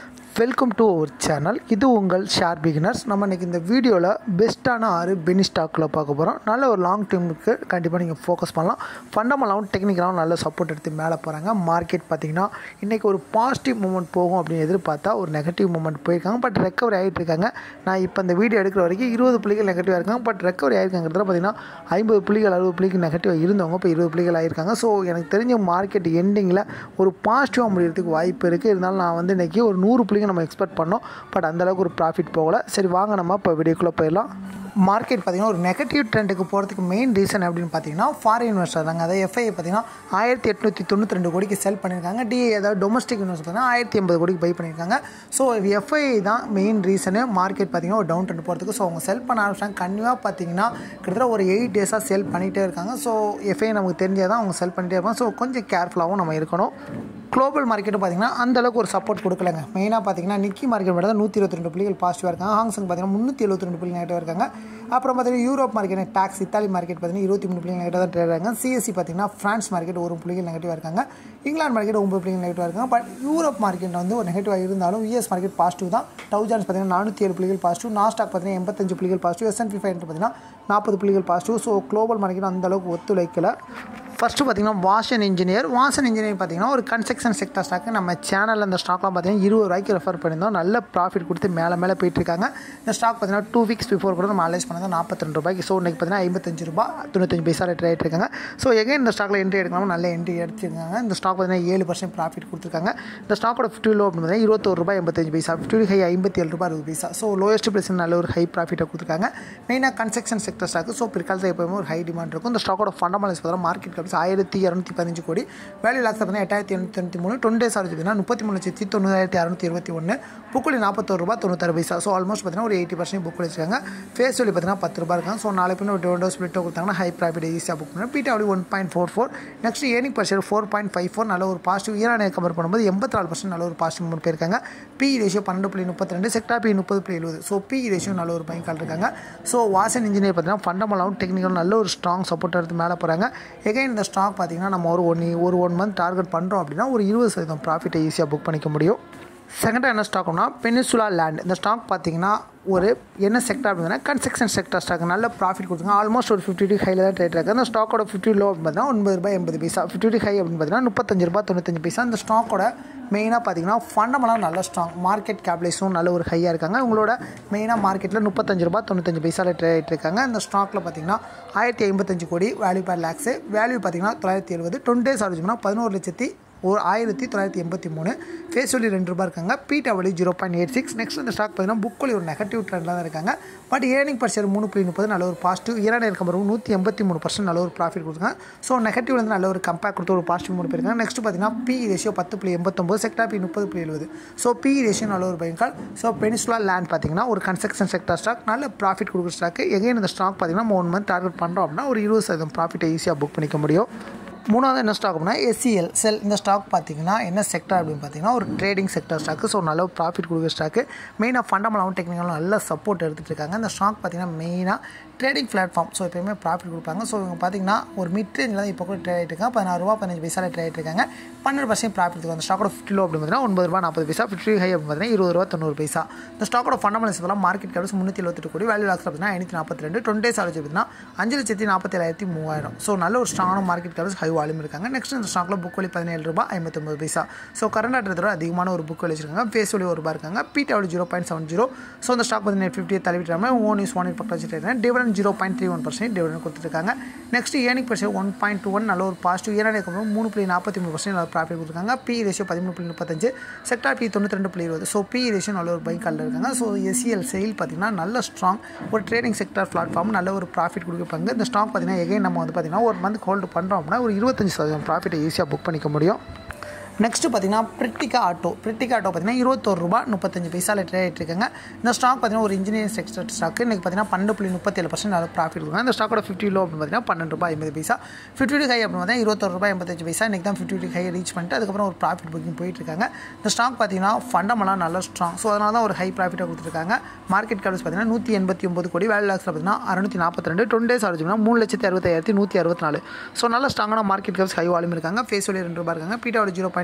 welcome to our channel இது உங்கள் share beginners நம்ம இன்றைக்கி இந்த வீடியோவில் பெஸ்ட்டான ஆறு பெனி ஸ்டாக்கில் பார்க்க போகிறோம் நல்ல ஒரு லாங் டைமுக்கு கண்டிப்பாக நீங்கள் ஃபோக்கஸ் பண்ணலாம் ஃபண்டமெண்டாகவும் டெக்னிக்கலாகவும் நல்ல சப்போர்ட் எடுத்து மேலே போகிறாங்க மார்க்கெட் பார்த்திங்கன்னா இன்றைக்கி ஒரு பாசிட்டிவ் மூமெண்ட் போகும் அப்படின்னு எதிர்பார்த்தா ஒரு நெகட்டிவ் மூமெண்ட் போயிருக்காங்க பட் ரெக்கவரி ஆகிட்டு இருக்காங்க நான் இப்போ இந்த வீடியோ எடுக்கிற வரைக்கும் இருபது புள்ளிகள் நெகட்டிவாக இருக்காங்க பட் ரெக்கவரி ஆகிருக்காங்கிறதுல பார்த்திங்கன்னா ஐம்பது புள்ளிகள் அறுபது புள்ளிக்கு நெகட்டிவாக இருந்தவங்க இப்போ இருபது புள்ளிகள் ஆகிருக்காங்க ஸோ எனக்கு தெரிஞ்ச மார்க்கெட் எண்டிங்கில் ஒரு பாசிட்டிவாக முடியறதுக்கு வாய்ப்பு இருக்குது இருந்தாலும் நான் வந்து இன்றைக்கி ஒரு நூறு புள்ளிகள் நம்ம எக்ஸ்பெக்ட் பண்ணோம் பட் அந்தளவுக்கு ஒரு ப்ராஃபிட் போகலை சரி வாங்க நம்ம இப்போ வீடியோக்குள்ளே போயிடலாம் மார்க்கெட் பார்த்திங்கன்னா ஒரு நெகட்டிவ் ட்ரெண்டுக்கு போகிறதுக்கு மெயின் ரீசன் அப்படின்னு பார்த்தீங்கன்னா ஃபாரின் இன்வெஸ்டர் தாங்க அதாவது எஃப்ஐ பார்த்தீங்கன்னா ஆயிரத்தி எட்நூற்றி தொண்ணூற்றி ரெண்டு கோடிக்கு செல் பண்ணியிருக்காங்க டிஏ அதாவது டொமஸ்டிக் இன்வெஸ்டர் பார்த்தீங்கன்னா ஆயிரத்தி எண்பது கோடிக்கு பை பண்ணியிருக்காங்க ஸோ எஃப்ஐ தான் மெயின் ரீசனு மார்க்கெட் பார்த்திங்கன்னா ஒரு டவுன் ட்ரெண்ட் போகிறதுக்கு ஸோ அவங்க செல் பண்ண ஆரம்பிச்சாங்க கன்னியூவாக பார்த்தீங்கன்னா கிட்டத்தட்ட ஒரு எயிட் டேஸாக செல் பண்ணிகிட்டே இருக்காங்க ஸோ எஃப்ஐ நமக்கு தெரிஞ்சால் தான் அவங்க செல் பண்ணிகிட்டே இருப்பாங்க ஸோ கொஞ்சம் கேர்ஃபுல்லாகவும் நம்ம இருக்கணும் குளோபல் மார்க்கெட்டு பார்த்திங்கன்னா அந்தளவுக்கு ஒரு சப்போர்ட் கொடுக்கலங்க மெயினாக பார்த்தீங்கன்னா நிக்கி மார்க்கெட் மட்டும் தான் நூற்றி இருபத்தி ரெண்டு புள்ளிகள் பாசிட்டிவாக இருக்காங்க ஹாங்ஸங் பார்த்தீங்கன்னா முந்நூற்றி எழுபத்தி ரெண்டு புள்ளி நெகட்டிவாக இருக்காங்க அப்புறம் பார்த்தீங்கன்னா Europe market DAX Italy market பார்த்தீங்கன்னா இருபத்தி மூணு புள்ளிகள் நெகட்டிவாக தான் ட்ரேட் ஆகாங்க சிஎஸ்சி பார்த்தீங்கன்னா ஃப்ரான்ஸ் மார்க்கெட் ஒரு புள்ளிகள் நெகட்டிவாக இருக்காங்க இங்கிலாந்து மார்க்கெட் ஒம்பது புள்ளிகள் நெகட்டிவாக இருக்காங்க பட் யூரோப் மார்க்கெட் வந்து ஒரு நெகட்டிவாக இருந்தாலும் யூஎஸ் மார்க்கெட் பாசிட்டிவ் தான் டவுஜான்ஸ் பார்த்தீங்கன்னா நானூற்றி ஏழு புள்ளிகள் பாசிட்டிவ் நாஸ்டாக் பார்த்தீங்கன்னா எண்பத்தஞ்சு புள்ளிகள் பாசிட்டிவ் எஸ்என்பி ஃபைவ் பார்த்தீங்கன்னா நாற்பது புள்ளிகள் பாசிட்டிவ் ஸோ குளோபல் மார்க்கெட் அந்தளவுக்கு ஒத்துழைக்கலை ஃபஸ்ட்டு பார்த்தீங்கன்னா வாஷன் இன்ஜினியர் வாஷன் இன்ஜினியர் பார்த்தீங்கன்னா ஒரு கன்ஸ்ட்ரக்ஷன் செக்டர் ஸ்டாக்கு நம்ம சேனலில் இந்த ஸ்டாக்லாம் பார்த்தீங்கன்னா இருபது ரூபாய்க்கு ரெஃபர் பண்ணியிருந்தோம் நல்ல ப்ராஃபிட் கொடுத்து மேலே மேலே போயிட்டுருக்காங்க இந்த ஸ்டாக் பார்த்தீங்கன்னா டூ வீக்ஸ் பிஃபோர் கூட நம்ம அனலைஸ் பண்ணது நாற்பத்தி ரெண்டு ரூபாய்க்கு ஸோ இன்றைக்கி பார்த்தீங்கன்னா ஐம்பத்தஞ்சு ரூபா தொண்ணூத்தஞ்சு பைசா ரேட் ஆகிட்டு இருக்காங்க ஸோ எகைன் இந்த ஸ்டாக்கில் என்ட்ரி எடுக்கலாம் நல்ல என்ட்ரி எடுத்துருக்காங்க இந்த ஸ்டாக் பார்த்தீங்கன்னா ஏழு பர்சன்ட் ப்ராஃபிட் கொடுத்துருக்காங்க இந்த ஸ்டாக்கோட ஃபிஃப்டி லோ அப்படின்னு பார்த்தீங்கன்னா இருபத்தொரு ரூபாய் எண்பத்தஞ்சு பைசா ஃபிஃப்டி ஹை ஐம்பத்தி ஏழு ரூபாய் அறுபது பைசா ஸோ லோயஸ்ட் ப்ரைஸ் நல்ல ஒரு ஹை ப்ராஃபிட்டை கொடுத்துருக்காங்க மெயினாக கன்ஸ்ட்ரக்ஷன் செக்டர் ஸ்டாக்கு ஸோ பிற்காலத்தில் எப்போயுமே ஒரு ஹை டிமாண்ட் இருக்கும் இந்த ஸ்டாக்கோட ஃபண்டமெண்டல்ஸ் பார்த்தீங்கன்னா மார்க்கெட் கேப்ஸ் ஆயிரத்தி இரநூத்தி நூற்றி பதினஞ்சு கோடி வேல்யூ லாக்ஸ் பார்த்தீங்கன்னா எட்டாயிரத்தி எண்ணூற்றி தொண்ணூற்றி மூணு டுவெண்ட்டி டேஸ் ஆச்சு பார்த்தீங்கன்னா முப்பத்தி மூணு லட்சத்தி தொண்ணூறாயிரத்தி அறுநூற்றி இருபத்தி ஒன்று புக்குலி நாற்பத்தோரு ரூபா தொண்ணூத்தாறு பைசா ஸோ ஆல்மோஸ்ட் பார்த்தீங்கன்னா ஒரு எயிட்டி பர்சன்ட் புக் வச்சிருக்காங்க ஃபேஸ் வேலி பார்த்தீங்கன்னா பத்து ரூபா இருக்காங்க ஸோ நாலு பின்ன ஒரு டோண்டோ ஸ்பிளிட்டோ கொடுத்தாங்கன்னா ஹை ப்ராஃபிட் ஈஸியாக புக் பண்ணுவோம் பீட்டா அப்படி one point four four next ஏனிங் percent four point five four நல்ல ஒரு பாசிட்டிவ் ஈரானியை கம்பேர் பண்ணும்போது எண்பத்தி நாலு பர்சன்ட் நல்ல ஒரு பாசிட்டிவ் மூணு போயிருக்காங்க பி ரேஷியோ பன்னெண்டு புள்ளி முப்பத்தி ரெண்டு செக்டா பி முப்பது புள்ளி எழுபது ஸோ பி ரேஷியோ நல்ல ஒரு பயங்கால் இருக்காங்க ஸோ வாசன் இன்ஜினியர் பார்த்தீங்கன்னா ஃபண்டமெண்டாகவும் டெக்னிக்கலும் நல்ல ஒரு ஸ்ட்ராங் சப்போர்ட் எடுத்து மேலே போகிறாங்க எகைன் இந்த ஸ்டாக் பார்த்தீங்கன்னா நம்ம ஒரு ஒன் ஒரு ஒன் மந்த் டார்கெட் பண்ணுறோம் அப்படின்னா ஒரு இருபது சதவீதம் ப்ராஃபிட்டை ஈஸியாக புக் பண்ணிக்க முடியும் செகண்டாக என்ன ஸ்டாக்னா பெனிசுலா லேண்ட் இந்த ஸ்டாக் பார்த்தீங்கன்னா ஒரு என்ன செக்டர் அப்படின்னா கன்ஸ்ட்ரக்ஷன் செக்டர் ஸ்டாக் நல்ல ப்ராஃபிட் கொடுத்துங்க ஆல்மோஸ்ட் ஒரு ஃபிஃப்டி டூ ஹையில் தான் ட்ரேட் இருக்குது அந்த ஸ்டாக்கோட ஃபிஃப்டி லோ அப்படின்னு பார்த்தீங்கன்னா ஒன்பது ரூபாய் எண்பது பைசா ஃபிஃப்டி டூ ஹை அப்படின்னு பார்த்தீங்கன்னா முப்பத்தஞ்சு ரூபாய் தொண்ணூத்தஞ்சு பைசா அந்த ஸ்டாக்கோட மெயினாக பார்த்தீங்கன்னா ஃபண்டமெல்லாம் நல்ல ஸ்ட்ராங் மார்க்கெட் கேபிளைஸும் நல்ல ஒரு ஹையாக இருக்காங்க உங்களோட மெயினாக மார்க்கெட்டில் முப்பத்தஞ்சு ரூபா தொண்ணூத்தஞ்சு பைசாவில் ட்ரேட் இருக்காங்க இந்த ஸ்டாக்கில் பார்த்தீங்கன்னா ஆயிரத்தி ஐம்பத்தஞ்சு கோடி வேல்யூ பேர் லேக்ஸு வேல்யூ பார்த்தீங்கன்னா தொள்ளாயிரத்தி எழுபது டுவெண்ட்டி டேஸ் ஆரம்பிச்சோம்னா பதினோரு லட்சத்தி ஒரு ஆயிரத்தி தொள்ளாயிரத்தி எண்பத்தி மூணு ஃபேஸ் வலி ரெண்டு ரூபா இருக்காங்க beta value zero point eight six next இந்த ஸ்டாக் பார்த்தீங்கன்னா புக் வலி ஒரு நெகட்டிவ் ட்ரெண்டில் தான் இருக்காங்க பட் ஏர்னிங் பர் ஷேர் மூணு புள்ளி முப்பது நல்ல ஒரு பாசிட்டிவ் ஈரான இருக்க பிறகு நூற்றி எண்பத்தி மூணு பர்சன்ட் நல்ல ஒரு ப்ராஃபிட் கொடுத்துருக்காங்க ஸோ நெகட்டிவ்லேருந்து நல்ல ஒரு கம்பேர் கொடுத்து ஒரு பாசிட்டிவ் மூணு போயிருக்காங்க நெக்ஸ்ட் பார்த்தீங்கன்னா பி ரேஷியோ பத்து புள்ளி எண்பத்தொம்பது செக்டா பி முப்பது புள்ளி எழுபது ஸோ பி ரேஷியோ நல்ல ஒரு பயன்கால் ஸோ பெனிசுலா லேண்ட் பார்த்தீங்கன்னா ஒரு கன்ஸ்ட்ரக்ஷன் செக்டர் ஸ்டாக் நல்ல ப்ராஃபிட் கொடுக்குற ஸ்டாக் எகைன் இந்த ஸ்டாக் பார்த்தீங்கன்னா மூணு மந்த் டார்கெட் பண்ணுறோம் அப்படின்னா ஒரு இருபது சதவீதம் ப்ராஃபிட்டை ஈஸியாக புக் பண்ணிக்க முடியும் மூணாவது என்ன ஸ்டாக் அப்படின்னா எஸ்சிஎல் செல் இந்த ஸ்டாக் பார்த்தீங்கன்னா என்ன செக்டர் அப்படின்னு பார்த்தீங்கன்னா ஒரு ட்ரேடிங் செக்டர் ஸ்டாக்கு ஸோ நல்ல ப்ராஃபிட் கொடுக்குற ஸ்டாக்கு மெயினாக ஃபண்டமெண்டாகவும் டெக்னிக்கலும் நல்ல சப்போர்ட் எடுத்துகிட்டு இருக்காங்க இந்த ஸ்டாக் பார்த்தீங்கன்னா மெயினாக ட்ரேடிங் பிளாட்ஃபார்ம் ஸோ எப்பயுமே ப்ராஃபிட் கொடுப்பாங்க ஸோ இவங்க பார்த்தீங்கன்னா ஒரு மிட் ரேஞ்சில் தான் இப்போ கூட ட்ரேட் ஆகிட்டு இருக்காங்க பதினாறு ரூபா பதினஞ்சு பைசாவில் ட்ரேட் இருக்காங்க பன்னெண்டு பர்சன்ட் ப்ராஃபிட் அந்த ஸ்டாக்கோட ஃபிஃப்டி லோ அப்படின்னு பார்த்தீங்கன்னா ஒன்பது ரூபா நாற்பது பைசா ஃபிஃப்டி ஹை அப்படின்னு பார்த்தீங்கன்னா இருபது ரூபா தொண்ணூறு பைசா இந்த ஸ்டாக்கோட ஃபண்டமெண்டல்ஸ் எல்லாம் மார்க்கெட் கேப்ஸ் முந்நூற்றி எழுபத்தெட்டு கோடி வேல்யூ லாக்ஸ் பார்த்தீங்கன்னா ஐநூற்றி நாற்பத்தி ரெண்டு டுவெண்ட்டி டேஸ் ஆலோசி பார்த்தீங்கன்னா அஞ்சு லட்சத்தி நாற்பத்தேழாயிரத்தி மூவாயிரம் ஸோ நல்ல ஒரு ஸ்ட்ராங்கான மார்க்கெட் கேப்ஸ் ஹை வால்யூம் இருக்காங்க நெக்ஸ்ட் இந்த ஸ்டாக்கில் புக் வழி பதினேழு ரூபா ஐம்பத்தொம்பது பைசா ஸோ கரண்ட் ஆட்டத்தோட அதிகமான ஒரு புக் வச்சிருக்காங்க ஃபேஸ் வழி ஒரு ரூபா இருக்காங்க பிடபிள்யூ zero point seven zero so இந்த ஸ்டாக் பார்த்தீங்கன்னா ஃபிஃப்டியை தள்ளிவிட்டாமல் ஓன் யூஸ் ஒன் பக்கம் வச்சுட்டு dividend zero point three one percent dividend கொடுத்துருக்காங்க next earning percent one point two one நல்ல ஒரு பாசிட்டிவ் ஏனாக அப்புறம் மூணு புள்ளி நாற்பத்தி மூணு பர்சன்ட் நல்ல ப்ராஃபிட் கொடுத்துருக்காங்க பி ரேஷியோ பதிமூணு புள்ளி முப்பத்தஞ்சு செக்டார் பி தொண்ணூற்றி ரெண்டு புள்ளி இருபது ஸோ பி ரேஷியோ நல்ல ஒரு பைக் காலில் இருக்காங்க ஸோ எஸ்சிஎல் செயில் பார்த்தீங்கன்னா நல்ல ஸ்ட்ராங் ஒரு ட்ரேடிங் செக்டர் பிளாட்ஃபார்ம் நல்ல ஒரு ப்ராஃபிட் கொடுப்பாங்க இந்த ஸ்டாக் பார்த்தீங்கன்னா எகைன் நம்ம வந்து பார்த்தீங்கன்னா ஒரு மந்த் ஹோல்டு பண்ணுறோம் அப்படின்னா ஒரு இருபத்தஞ்சு சதவீதம் ப்ராஃபிட்டை ஈஸியாக புக் பண்ணிக்க முடியும் நெக்ஸ்ட்டு பார்த்தீங்கன்னா பிரிட்டிகா ஆட்டோ பிரிட்டிகா ஆட்டோ பார்த்தீங்கன்னா இருபத்தொரு ரூபா முப்பத்தஞ்சு பைசாவில் ட்ரேட் இருக்காங்க இந்த ஸ்டாக் பார்த்தீங்கன்னா ஒரு இன்ஜினியரிங் செக்டர் ஸ்டாக் இன்றைக்கி பார்த்தீங்கன்னா பன்னெண்டு புள்ளி முப்பத்தேழு பர்சன்ட் நல்ல ப்ராஃபிட் இருக்கும் இந்த ஸ்டாக்கோட ஃபிஃப்டி லோ அப்படின்னு பார்த்தீங்கன்னா பன்னெண்டு ரூபாய் ஐம்பது பைசா ஃபிஃப்டி டூ ஹை அப்படின்னு பார்த்தீங்கன்னா இருபத்தொரு ரூபாய் எண்பத்தஞ்சு பைசா இன்றைக்கி தான் ஃபிஃப்டி டூ ஹை ரீச் பண்ணிட்டு அதுக்கப்புறம் ஒரு ப்ராஃபிட் புக்கிங் போயிட்டு இருக்காங்க இந்த ஸ்டாக் பார்த்தீங்கன்னா ஃபண்டமெல்லாம் நல்ல ஸ்ட்ராங் ஸோ அதனால தான் ஒரு ஹை ப்ராஃபிட்டாக கொடுத்துருக்காங்க மார்க்கெட் கேப்ஸ் பார்த்தீங்கன்னா நூற்றி எண்பத்தி ஒம்பது கோடி வேல்யூ லாக்ஸில் பார்த்தீங்கன்னா அறுநூற்றி நாற்பத்தி ரெண்டு டுவெண்ட்டி டேஸ் ஆரம்பிச்சுன்னா மூணு லட்சத்தி அறுபத்தாயிரத்தி நூற்றி அறுபத்தி நாலு ஸோ நல்ல ஸ்ட்ராங்கான மார்க்கெட் கேப்ஸ் ஹை வால்யூம் இருக்காங்க ஃபேஸ் வேலி ரெண்டு ரூபா இருக்காங்க பீட்டாவோட zero point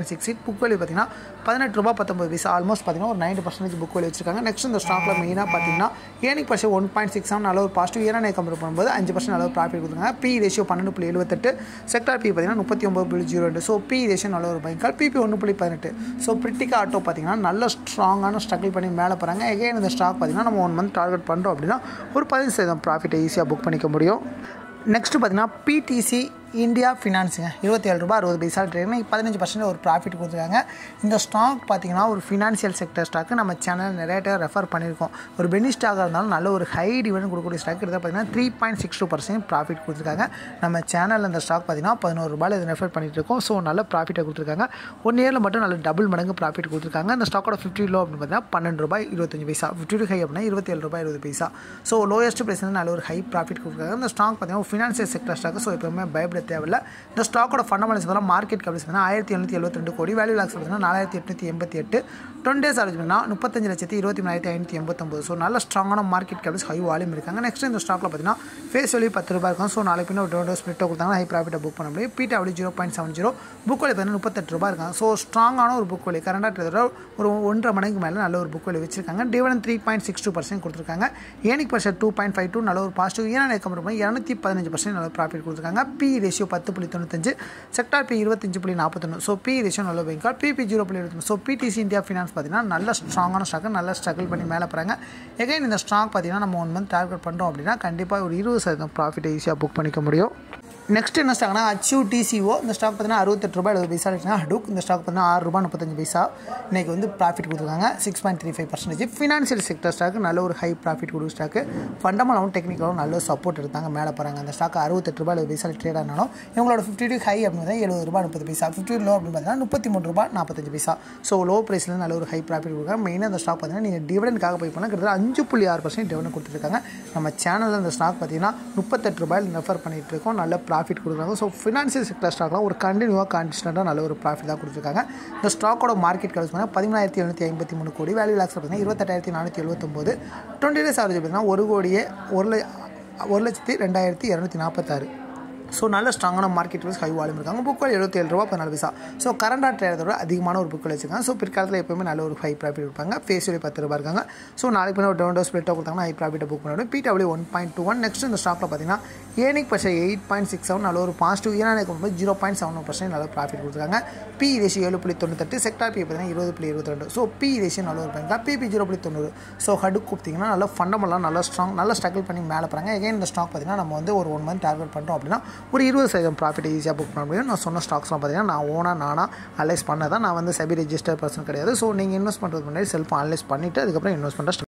point six eight book value பார்த்தீங்கன்னா பதினெட்டு ரூபா பத்தொம்பது பைசா ஆல்மோஸ்ட் பார்த்தீங்கன்னா ஒரு நைன்டி பர்சன்டேஜ் புக் வேல்யூ வச்சிருக்காங்க நெக்ஸ்ட் இந்த ஸ்டாக்கில் மெயினாக பார்த்தீங்கன்னா earning percent one point six seven அளவு பாசிட்டிவ் இயரானே கம்பேர் பண்ணும்போது அஞ்சு பர்சன்ட் அளவு ப்ராஃபிட் கொடுத்துருக்காங்க பி ரேஷியோ பன்னெண்டு புள்ளி எழுபத்தெட்டு செக்டார் பி பார்த்தீங்கன்னா முப்பத்தி ஒம்பது புள்ளி ஜீரோ ரெண்டு ஸோ பி ரேஷியோ நல்ல ஒரு பைக்கால் பிபி ஒன்று புள்ளி பதினெட்டு ஸோ பிரிட்டிகா ஆட்டோ பார்த்தீங்கன்னா நல்ல ஸ்ட்ராங்கான ஸ்ட்ரகிள் பண்ணி மேலே போகிறாங்க எகைன் இந்த ஸ்டாக் பார்த்தீங்கன்னா நம்ம ஒன் மந்த் டார்கெட் பண்ணுறோம் அப்படின்னா ஒரு பதினஞ்சு சதவீதம் ப்ராஃபிட்டை ஈஸியாக புக் பண்ணிக்க முடியும் நெக்ஸ்ட்டு பார்த்தீங்கன்னா பிடிசி இந்தியா ஃபினான்ஸுங்க இருபத்தி ஏழு ரூபா அறுபது பைசா ட்ரேட்னா பதினஞ்சு பர்சன்ட் ஒரு ப்ராஃபிட் கொடுத்துருக்காங்க இந்த ஸ்டாக் பார்த்தீங்கன்னா ஒரு ஃபினான்ஷியல் செக்டர் ஸ்டாக்கு நம்ம சேனல் நிறைய டைம் ரெஃபர் பண்ணியிருக்கோம் ஒரு பெனி ஸ்டாக்காக இருந்தாலும் நல்ல ஒரு ஹை டிவிடன் கொடுக்கக்கூடிய ஸ்டாக் எடுத்தால் பார்த்தீங்கன்னா three point six two percent profit கொடுத்துருக்காங்க நம்ம சேனலில் இந்த ஸ்டாக் பார்த்தீங்கன்னா பதினோரு ரூபாயில் இது ரெஃபர் பண்ணிட்டு இருக்கோம் ஸோ நல்ல ப்ராஃபிட்டை கொடுத்துருக்காங்க ஒன் இயரில் மட்டும் நல்ல டபுள் மடங்கு ப்ராஃபிட் கொடுத்துருக்காங்க இந்த ஸ்டாக்கோட ஃபிஃப்டி லோ அப்படின்னு பார்த்தீங்கன்னா பன்னெண்டு ரூபாய் இருபத்தஞ்சு பைசா ஃபிஃப்டி டூ ஹை அப்படின்னா இருபத்தேழு ரூபாய் இருபது பைசா ஸோ லோயஸ்ட் ப்ரைஸ் வந்து நல்ல ஒரு ஹை ப்ராஃபிட் கொடுத்துருக்காங்க இந்த ஸ்டாக் பார்த்தீங்கன்னா ஃபினான்ஷியல் செக்டர் ஸ்டாக் ஸோ எப்பவுமே பயப்பட தேவையில்லை இந்த ஸ்டாக்கோட ஃபண்டமெண்டல்ஸ் பார்த்தா மார்க்கெட் கேபிள்ஸ் பார்த்தீங்கன்னா ஆயிரத்தி எழுநூற்றி எழுபத்தி ரெண்டு கோடி வேல்யூ லாக்ஸ் பார்த்தீங்கன்னா நாலாயிரத்தி எட்நூற்றி எண்பத்தி எட்டு டுவெண்ட்டி டேஸ் ஆரேஜ் பண்ணால் முப்பத்தஞ்சு லட்சத்தி இருபத்தி மூணாயிரத்தி ஐநூற்றி எண்பத்தொம்பது ஸோ நல்ல ஸ்ட்ராங்கான மார்க்கெட் கேபிள்ஸ் ஹை வால்யூம் இருக்காங்க நெக்ஸ்ட் இந்த ஸ்டாக்கில் பார்த்தீங்கன்னா ஃபேஸ் வேல்யூ பத்து ரூபாய் இருக்கும் ஸோ நாளைக்கு பின்ன ஒரு டொண்டோ ஸ்பிரிட்டோ கொடுத்தாங்கன்னா ஹை ப்ராஃபிட்டை புக் பண்ண முடியும் பீட்டா அப்படி zero point seven zero book value பார்த்தீங்கன்னா முப்பத்தெட்டு ரூபாய் இருக்காங்க ஸோ ஸ்ட்ராங்கான ஒரு புக் வேலை கரண்டாக ட்ரேதரோட ஒரு ஒன்றரை மணிக்கு மேலே நல்ல ஒரு புக் வேலை வச்சிருக்காங்க dividend three point six two percent கொடுத்துருக்காங்க earning percent two point five two நல்ல ஒரு பாசிட்டிவ் ஏன்னா கம்பேர் பண்ணி இரநூத்தி பதினஞ்சு பர்சன்ட் நல்ல ப்ராஃபிட் கொடுத்துருக்காங்க பி ரேஷியோ பத்து புள்ளி தொண்ணூத்தஞ்சு செக்டார் பி இருபத்தஞ்சு புள்ளி நாற்பத்தொன்று ஸோ பி ரேஷியோ நல்ல பேங்கால் பிபி ஜீரோ புள்ளி இருபத்தொன்று ஸோ பிடிசி இந்தியா ஃபினான்ஸ் பார்த்தீங்கன்னா நல்ல ஸ்ட்ராங்கான ஸ்டாக் நல்ல ஸ்ட்ரகிள் பண்ணி மேலே போகிறாங்க எகைன் இந்த ஸ்டாக் பார்த்தீங்கன்னா நம்ம ஒன் மந்த் டார்கெட் பண்ணுறோம் அப்படின்னா கண்டிப்பாக ஒரு இருபது சதவீதம் ப்ராஃபிட்டை ஈஸியாக புக் பண்ணிக்க முடியும் நெக்ஸ்ட் என்ன ஸ்டாக்னா அச்சியூ டிசிஓ இந்த ஸ்டாக் பார்த்தீங்கன்னா அறுபத்தெட்டு ரூபாய் எழுபது பைசா இருக்குங்க ஹடூக் இந்த ஸ்டாக் பார்த்தீங்கன்னா ஆறு ரூபாய் முப்பத்தஞ்சு பைசா இன்றைக்கி வந்து ப்ராஃபிட் கொடுத்துருக்காங்க six point three five percentage financial sector stock நல்ல ஒரு ஹை ப்ராஃபிட் கொடுக்குற ஸ்டாக்கு ஃபண்டமெண்டாகவும் டெக்னிக்கலாகவும் நல்ல சப்போர்ட் எடுத்தாங்க மேலே போகிறாங்க அந்த ஸ்டாக் அறுபத்தெட்டு ரூபாய் எழுபது பைசா ட்ரேட் ஆனாலும் இவங்களோட ஃபிஃப்டி டூ ஹை அப்படின்னு பார்த்தா எழுபது ரூபாய் முப்பது பைசா ஃபிஃப்டி லோ அப்படின்னு பார்த்தீங்கன்னா முப்பத்தி மூணு ரூபாய் நாற்பத்தஞ்சு பைசா ஸோ லோ ப்ரைஸில் நல்ல ஒரு ஹை ப்ராஃபிட் கொடுக்குறாங்க மெயினாக அந்த ஸ்டாக் பார்த்தீங்கன்னா நீங்கள் டிவிடனுக்காக போய் பண்ணால் கிட்டத்தட்ட அஞ்சு புள்ளி ஆறு பர்சன்ட் டிவிடன் கொடுத்துருக்காங்க நம்ம சேனலில் இந்த ஸ்டாக் பார்த்தீங்கன்னா முப்பத்தெட்டு ரூபாயில் ரெஃபர் பண்ணிகிட்டு இருக்கோம் நல்ல ப்ராஃபிட் கொடுக்குறாங்க ஸோ ஃபினான்ஷியல் செக்டர் ஸ்டாக்லாம் ஒரு கண்டினியூவாக கான்ஸ்டண்ட்டாக நல்ல ஒரு ப்ராஃபிட் தான் கொடுத்துருக்காங்க இந்த ஸ்டாக்கோட மார்க்கெட் கலர்ஸ் பார்த்தீங்கன்னா பதிமூணாயிரத்தி எழுநூற்றி ஐம்பத்தி மூணு கோடி வேல்யூ லாக்ஸ் பார்த்தீங்கன்னா இருபத்தெட்டாயிரத்தி நானூற்றி எழுபத்தொம்போது டுவெண்ட்டி டேஸ் ஆவரேஜ் பார்த்தீங்கன்னா ஒரு கோடியே ஒரு ல ஒரு லட்சத்தி ரெண்டாயிரத்தி இரநூத்தி நாற்பத்தாறு ஸோ நல்ல ஸ்ட்ராங்கான மார்க்கெட் வைஸ் ஹை வால்யூம் இருக்காங்க புக் வேல் எழுபத்தி ஏழு ரூபா பதினாலு பைசா ஸோ கரண்டாக ட்ரேடரோட அதிகமான ஒரு புக் வச்சுருக்காங்க ஸோ பிற்காலத்தில் எப்பவுமே நல்ல ஒரு ஹை ப்ராஃபிட் இருப்பாங்க ஃபேஸ் வேலி பத்து ரூபா இருக்காங்க ஸோ நாளைக்கு பின்ன ஒரு டவுன் டோஸ் ஸ்பிளிட்டாக கொடுத்தாங்கன்னா ஹை ப்ராஃபிட்டை புக் பண்ணணும் பிடபிள்யூ one point two one next இந்த ஸ்டாக்கில் பார்த்தீங்கன்னா ஏனிக் percent eight point six seven நல்ல ஒரு பாசிட்டிவ் ஏனாக்கு போகும்போது ஜீரோ பாயிண்ட் செவன் பர்சன்ட் நல்ல ப்ராஃபிட் கொடுத்துருக்காங்க பி ரேஷியோ ஏழு புள்ளி தொண்ணூத்தெட்டு செக்டார் பி பார்த்தீங்கன்னா இருபது புள்ளி இருபத்தி ரெண்டு ஸோ பி ரேஷியோ நல்ல ஒரு பேங்க் பிபி ஜீரோ புள்ளி தொண்ணூறு ஸோ ஹடு கொடுத்தீங்கன்னா நல்ல ஃபண்டமெல்லாம் நல்ல ஸ்ட்ராங் நல்ல ஸ்ட்ரகிள் பண்ணி மேலே போகிறாங்க எகைன் இந்த ஸ்டாக் பார்த்தீங்கன்னா நம்ம வந்து ஒரு ஒன் மந்த் டார்கெட் பண்ணுறோம் அப்படின்னா ஒரு இருபது சதவீதம் ப்ராஃபிட் ஈஸியாக புக் பண்ண முடியும் நான் சொன்ன ஸ்டாக்ஸ்லாம் பார்த்தீங்கன்னா நான் ஓனாக நானாக அனலைஸ் பண்ணதான் நான் வந்து செபி ரெஜிஸ்டர் பர்சன் கிடையாது ஸோ நீங்கள் இன்வெஸ்ட் பண்ணுறது முன்னாடி செல்ஃப் அனலைஸ் பண்ணிவிட்டு அதுக்கப்புறம் இன்வெஸ்ட் பண்ணுற